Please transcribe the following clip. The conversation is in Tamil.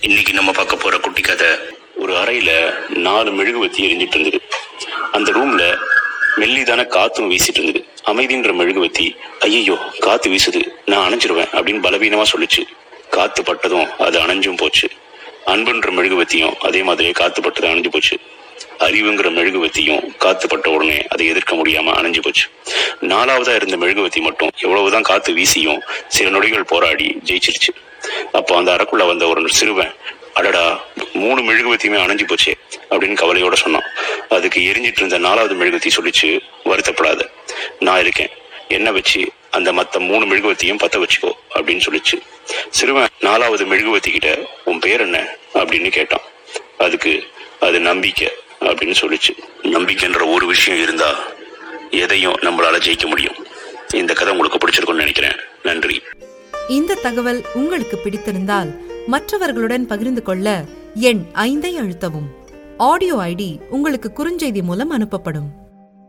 இன்னைக்கு நம்ம பார்க்க போற குட்டி கதை ஒரு அறையில நாலு மெழுகுவத்தி எரிஞ்சிட்டு இருந்தது அந்த ரூம்ல மெல்லிதான காத்தும் வீசிட்டு இருந்தது அமைதின்ற மெழுகுவத்தி ஐயோ காத்து வீசுது நான் அணைஞ்சிருவேன் அப்படின்னு பலவீனமா சொல்லுச்சு காத்து பட்டதும் அது அணைஞ்சும் போச்சு அன்புன்ற மெழுகுவத்தியும் அதே மாதிரியே காத்து பட்டது அணைஞ்சு போச்சு அறிவுங்கிற மெழுகுவத்தியும் காத்து பட்ட உடனே அதை எதிர்க்க முடியாம அணைஞ்சு போச்சு நாலாவதா இருந்த மெழுகுவத்தி மட்டும் எவ்வளவுதான் காத்து வீசியும் சில நொடிகள் போராடி ஜெயிச்சிருச்சு அப்போ அந்த அறைக்குள்ள வந்த ஒரு சிறுவன் அடடா மூணு மெழுகுவத்தியுமே அணைஞ்சு போச்சே அப்படின்னு கவலையோட சொன்னான் அதுக்கு எரிஞ்சிட்டு இருந்த நாலாவது மெழுகுவத்தி சொல்லிச்சு வருத்தப்படாத நான் இருக்கேன் என்ன வச்சு அந்த மத்த மூணு மெழுகுவத்தியும் பத்த வச்சுக்கோ அப்படின்னு சொல்லிச்சு சிறுவன் நாலாவது மெழுகுவத்தி கிட்ட உன் பேர் என்ன அப்படின்னு கேட்டான் அதுக்கு அது நம்பிக்கை அப்படின்னு சொல்லிச்சு நம்பிக்கைன்ற ஒரு விஷயம் இருந்தா எதையும் நம்மளால ஜெயிக்க முடியும் இந்த கதை உங்களுக்கு பிடிச்சிருக்கும்னு நினைக்கிறேன் நன்றி இந்த தகவல் உங்களுக்கு பிடித்திருந்தால் மற்றவர்களுடன் பகிர்ந்து கொள்ள எண் ஐந்தை அழுத்தவும் ஆடியோ ஐடி உங்களுக்கு குறுஞ்செய்தி மூலம் அனுப்பப்படும்